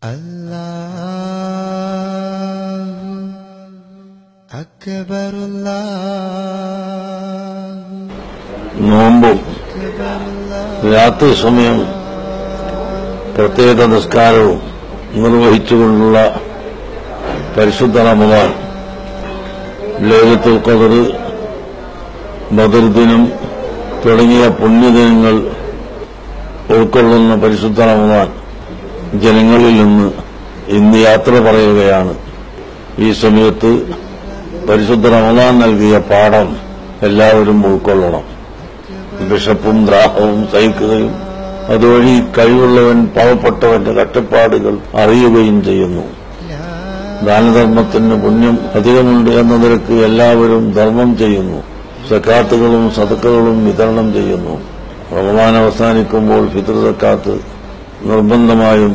الله أكبر الله നോമ്പും أكبر الله രാത്രി സമയം പ്രത്യേക നിസ്കാരവും നിർവഹിച്ചുകൊണ്ടുള്ള പരിശുദ്ധ റമദാൻ ലൈലത്തുൽ ഖദർ ബദർ ദിനം തുടങ്ങിയ പുണ്യദിനങ്ങൾ ഉൾക്കൊള്ളുന്ന പരിശുദ്ധ റമദാൻ ജനങ്ങളിൽ നിന്ന് ഇന്ന് യാത്ര പറയുകയാണ് ഈ സമയത്ത് പരിശുദ്ധ റമദാൻ നൽകിയ പാഠം എല്ലാവരും ഉൾക്കൊള്ളണം വിശപ്പും ദാഹവും സഹിക്കുകയും അതുവഴി കഴിവുള്ളവൻ പാവപ്പെട്ടവന്റെ കഷ്ടപ്പാടുകൾ അറിയുകയും ചെയ്യുന്നു ദാനധർമ്മത്തിന് പുണ്യം അധികമുണ്ട് എന്ന നിരക്ക് എല്ലാവരും ധർമ്മം ചെയ്യുന്നു സക്കാത്തുകളും സതക്കകളും വിതരണം ചെയ്യുന്നു റമദാൻ അവസാനിക്കുമ്പോൾ ഫിത്ർ സക്കാത്ത് നിർബന്ധമായും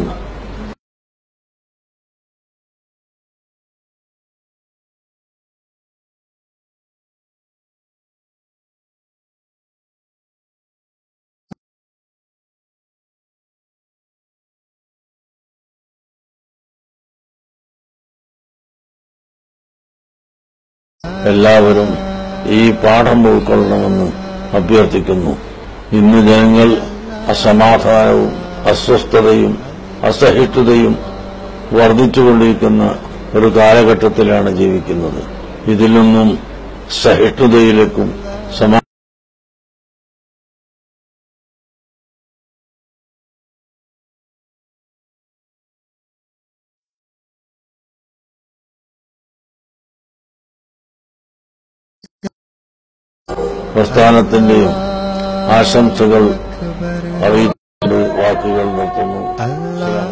എല്ലാവരും ഈ പാഠം ഉൾക്കൊള്ളണമെന്ന് അഭ്യർത്ഥിക്കുന്നു ഇന്ന് ജനങ്ങൾ അസമാധാനവും അസ്വസ്ഥതയും അസഹിഷ്ണുതയും വർദ്ധിച്ചുകൊണ്ടിരിക്കുന്ന ഒരു കാലഘട്ടത്തിലാണ് ജീവിക്കുന്നത് ഇതിൽ നിന്നും സഹിഷ്ണുതയിലേക്കും സമാ പ്രസ്ഥാനത്തിന്റെയും ആശംസകൾ അറിയിച്ചുകൊണ്ട് വാക്കുകൾ നിർത്തുന്നു الله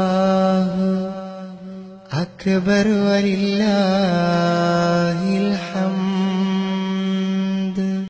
أكبر ولله الحمد